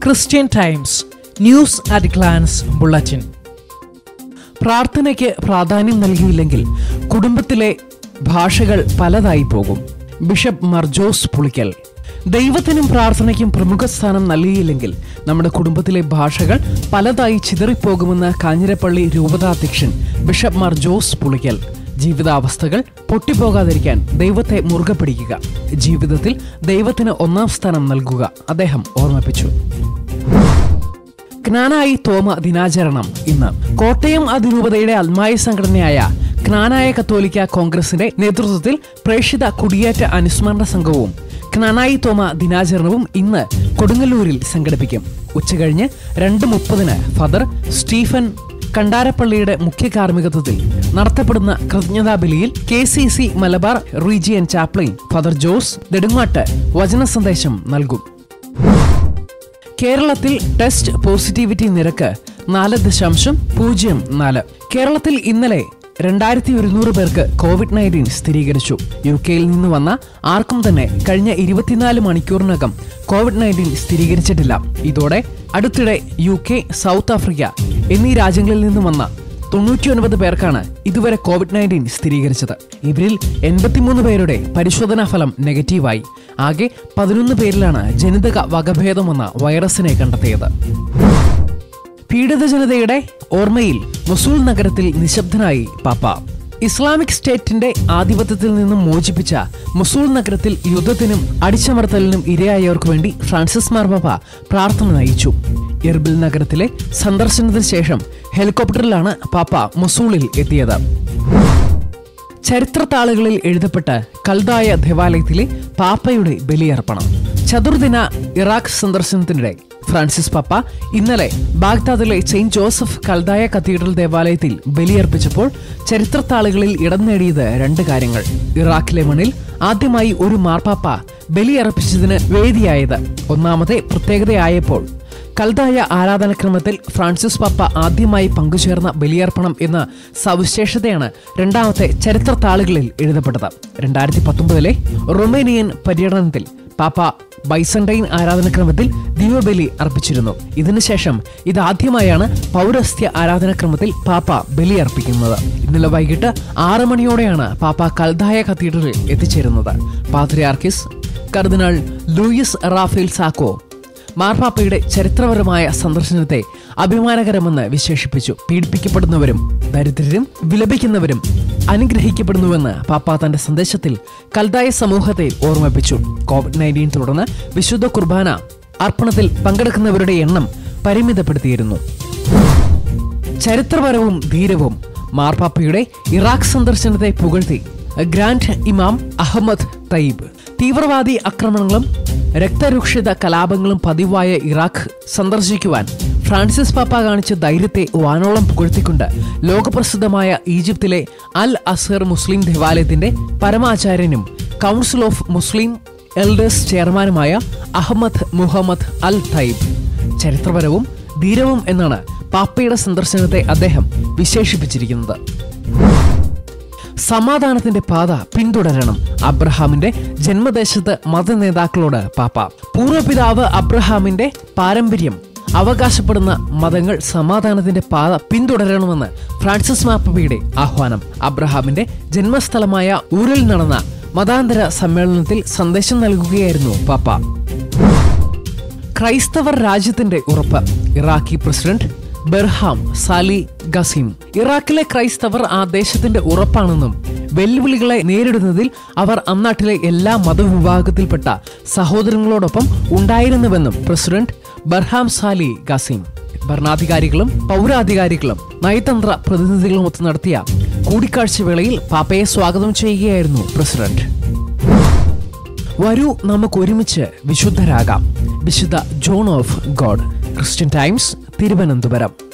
Christian Times news at glance bulletin പ്രാർത്ഥനയ്ക്ക് പ്രാധാന്യം നൽകിയില്ലെങ്കിൽ കുടുംബത്തിലെ ഭാഷകൾ പലതായി പോകും ബിഷപ്പ് മർജോസ് പുളിക്കൽ ദൈവത്തിനും പ്രാർത്ഥനയ്ക്കും പ്രമുഖ സ്ഥാനം നൽകിയില്ലെങ്കിൽ നമ്മുടെ കുടുംബത്തിലെ ഭാഷകൾ പലതായി ചിതറിപ്പോകുമെന്ന് കാഞ്ഞിരപ്പള്ളി രൂപതാധ്യക്ഷൻ ബിഷപ്പ് മാർ ജോസ് പുളിക്കൽ ജീവിതാവസ്ഥകൾ പൊട്ടിപ്പോകാതിരിക്കാൻ ദൈവത്തെ മുറുകെ പിടിക്കുക ജീവിതത്തിൽ ദൈവത്തിന് ഒന്നാം സ്ഥാനം നൽകുക അദ്ദേഹം ഓർമ്മിപ്പിച്ചു ജ്ഞാനായി തോമ ദിനാചരണം ഇന്ന് കോട്ടയം അതിരൂപതയുടെ അൽമായ സംഘടനയായ ജ്ഞാനായ കത്തോലിക്ക കോൺഗ്രസിന്റെ നേതൃത്വത്തിൽ പ്രേക്ഷിത കുടിയേറ്റ അനുസ്മരണ സംഘവും ജ്ഞാനായി തോമ ദിനാചരണവും ഇന്ന് കൊടുങ്ങല്ലൂരിൽ സംഘടിപ്പിക്കും ഉച്ചകഴിഞ്ഞ് രണ്ട് മുപ്പതിന് ഫാദർ സ്റ്റീഫൻ കണ്ടാരപ്പള്ളിയുടെ മുഖ്യ കാർമ്മികത്വത്തിൽ നടത്തപ്പെടുന്ന കൃതജ്ഞതാ ബലിയിൽ K C C Malabar region chaplain father Jose Nedungatt വചന സന്ദേശം നൽകും കേരളത്തിൽ ടെസ്റ്റ് പോസിറ്റിവിറ്റി നിരക്ക് നാല് ദശാംശം പൂജ്യം നാല് കേരളത്തിൽ ഇന്നലെ രണ്ടായിരത്തി ഒരുന്നൂറ് പേർക്ക് കോവിഡ് നയൻറ്റീൻ സ്ഥിരീകരിച്ചു യു കെയിൽ നിന്ന് വന്ന ആർക്കും തന്നെ കഴിഞ്ഞ ഇരുപത്തിനാല് മണിക്കൂറിനകം കോവിഡ് നയൻറ്റീൻ സ്ഥിരീകരിച്ചിട്ടില്ല ഇതോടെ അടുത്തിടെ യു കെ സൗത്ത് ആഫ്രിക്ക എന്നീ രാജ്യങ്ങളിൽ നിന്ന് വന്ന തൊണ്ണൂറ്റിയൊൻപത് പേർക്കാണ് ഇതുവരെ കോവിഡ് നയൻറ്റീൻ സ്ഥിരീകരിച്ചത് ഇവരിൽ എൺപത്തിമൂന്ന് പേരുടെ പരിശോധനാ ഫലം നെഗറ്റീവായി ആകെ പതിനൊന്ന് പേരിലാണ് ജനിതക വകഭേദമെന്ന വൈറസിനെ കണ്ടെത്തിയത് പീഡിത ജനതയുടെ ഓർമ്മയിൽ മൊസൂൾ നഗരത്തിൽ നിശബ്ദനായി പാപ്പ ഇസ്ലാമിക് സ്റ്റേറ്റിന്റെ ആധിപത്യത്തിൽ നിന്നും മോചിപ്പിച്ച മൊസൂൾ നഗരത്തിൽ യുദ്ധത്തിനും അടിച്ചമർത്തലിനും ഇരയായവർക്ക് വേണ്ടി ഫ്രാൻസിസ് മാർപാപ്പ പ്രാർത്ഥന നയിച്ചു എർബിൽ നഗരത്തിലെ സന്ദർശനത്തിന് ശേഷം ഹെലികോപ്റ്ററിലാണ് പാപ്പ മൊസൂളിൽ എത്തിയത് ചരിത്രത്താളുകളിൽ എഴുതപ്പെട്ട കൽദായ ദേവാലയത്തിലെ പാപ്പയുടെ ബലിയർപ്പണം ചതുർദിന ഇറാഖ് സന്ദർശനത്തിനിടെ ഫ്രാൻസിസ് പാപ്പ ഇന്നലെ ബാഗ്ദാദിലെ സെയിന്റ് ജോസഫ് കൽദായ കത്തീഡ്രൽ ദേവാലയത്തിൽ ബലിയർപ്പിച്ചപ്പോൾ ചരിത്രത്താളുകളിൽ ഇടം നേടിയത് രണ്ട് കാര്യങ്ങൾ ഇറാഖിലെ മണ്ണിൽ ആദ്യമായി ഒരു മാർപ്പാപ്പ ബലിയർപ്പിച്ചതിന് വേദിയായത് ഒന്നാമത്തെ പ്രത്യേകതയായപ്പോൾ കൽതായ ആരാധനക്രമത്തിൽ ഫ്രാൻസിസ് പാപ്പ ആദ്യമായി പങ്കുചേർന്ന ബലിയർപ്പണം എന്ന സവിശേഷതയാണ് രണ്ടാമത്തെ ചരിത്രത്താളുകളിൽ എഴുതപ്പെട്ടത് രണ്ടായിരത്തി പത്തൊമ്പതിലെ റൊമേനിയൻ പര്യടനത്തിൽ പാപ്പ ബൈസണ്ടൈൻ ആരാധനക്രമത്തിൽ ദിവ്യബലി അർപ്പിച്ചിരുന്നു ഇതിനുശേഷം ഇതാദ്യമായാണ് പൗരസ്ത്യ ആരാധനക്രമത്തിൽ പാപ്പ ബലി അർപ്പിക്കുന്നത് ഇന്നലെ വൈകിട്ട് ആറ് മണിയോടെയാണ് പാപ്പ കൽദായ കത്തീഡ്രലിൽ എത്തിച്ചേരുന്നത് പാത്രിയാർക്കിസ് കർദിനാൾ ലൂയിസ് റാഫേൽ സാക്കോ മാർപ്പാപ്പയുടെ ചരിത്രപരമായ സന്ദർശനത്തെ അഭിമാനകരമെന്ന് വിശേഷിപ്പിച്ചു പീഡിപ്പിക്കപ്പെടുന്നവരും ദരിദ്രരും വിലപിക്കുന്നവരും അനുഗ്രഹിക്കപ്പെടുന്നുവെന്ന് പാപ്പ തന്റെ സന്ദേശത്തിൽ കൽതായ സമൂഹത്തെ ഓർമ്മിപ്പിച്ചു കോവിഡ് നയൻറ്റീൻ തുടർന്ന് വിശുദ്ധ കുർബാന അർപ്പണത്തിൽ പങ്കെടുക്കുന്നവരുടെ എണ്ണം പരിമിതപ്പെടുത്തിയിരുന്നു ചരിത്രപരവും ധീരവും മാർപ്പാപ്പയുടെ ഇറാഖ് സന്ദർശനത്തെ പുകഴ്ത്തി ഗ്രാൻഡ് ഇമാം അഹമ്മദ് തയ്യിബ് തീവ്രവാദി ആക്രമണങ്ങളും രക്തരൂക്ഷിത കലാപങ്ങളും പതിവായ ഇറാഖ് സന്ദർശിക്കുവാൻ ഫ്രാൻസിസ് പാപ്പ കാണിച്ച ധൈര്യത്തെ വാനോളം പുകഴ്ത്തിക്കൊണ്ട് ലോകപ്രസിദ്ധമായ ഈജിപ്തിലെ അൽ അസർ മുസ്ലിം ദേവാലയത്തിന്റെ പരമാചാര്യനും കൗൺസിൽ ഓഫ് മുസ്ലിം എൽഡേഴ്സ് ചെയർമാനുമായ അഹമ്മദ് മുഹമ്മദ് അൽ തയ്യിബ് ചരിത്രപരവും ധീരവും എന്നാണ് പാപ്പയുടെ സന്ദർശനത്തെ അദ്ദേഹം വിശേഷിപ്പിച്ചിരിക്കുന്നത് സമാധാനത്തിന്റെ പാത പിന്തുടരണം അബ്രഹാമിന്റെ ജന്മദേശത്ത് മതനേതാക്കളോട് പാപ്പ പൂർവ്വപിതാവ് അബ്രഹാമിന്റെ പാരമ്പര്യം അവകാശപ്പെടുന്ന മതങ്ങൾ സമാധാനത്തിന്റെ പാത പിന്തുടരണമെന്ന് ഫ്രാൻസിസ് മാപ്പയുടെ ആഹ്വാനം അബ്രഹാമിന്റെ ജന്മസ്ഥലമായ ഊരിൽ നടന്ന മതാന്തര സമ്മേളനത്തിൽ സന്ദേശം നൽകുകയായിരുന്നു പാപ്പ ക്രൈസ്തവർ രാജ്യത്തിന്റെ ഉറപ്പ് ഇറാഖി പ്രസിഡന്റ് ബെർഹാം സാലി ഗസീം ഇറാഖിലെ ക്രൈസ്തവർ ആ ദേശത്തിന്റെ ഉറപ്പാണെന്നും വെല്ലുവിളികളെ നേരിടുന്നതിൽ അവർ അന്നാട്ടിലെ എല്ലാ മതവിഭാഗത്തിൽപ്പെട്ട സഹോദരങ്ങളോടൊപ്പം ഉണ്ടായിരുന്നുവെന്നും പ്രസിഡന്റ് ബർഹാം സാലി ഗസീം ഭരണാധികാരികളും പൗരാധികാരികളും നയതന്ത്ര പ്രതിനിധികളുമൊത്ത് നടത്തിയ കൂടിക്കാഴ്ച വേളയിൽ പാപ്പയെ സ്വാഗതം ചെയ്യുകയായിരുന്നു പ്രസിഡന്റ് വരൂ നമുക്ക് ഒരുമിച്ച് വിശുദ്ധരാകാം വിശുദ്ധ John of God Christian Times Thiruvananthapuram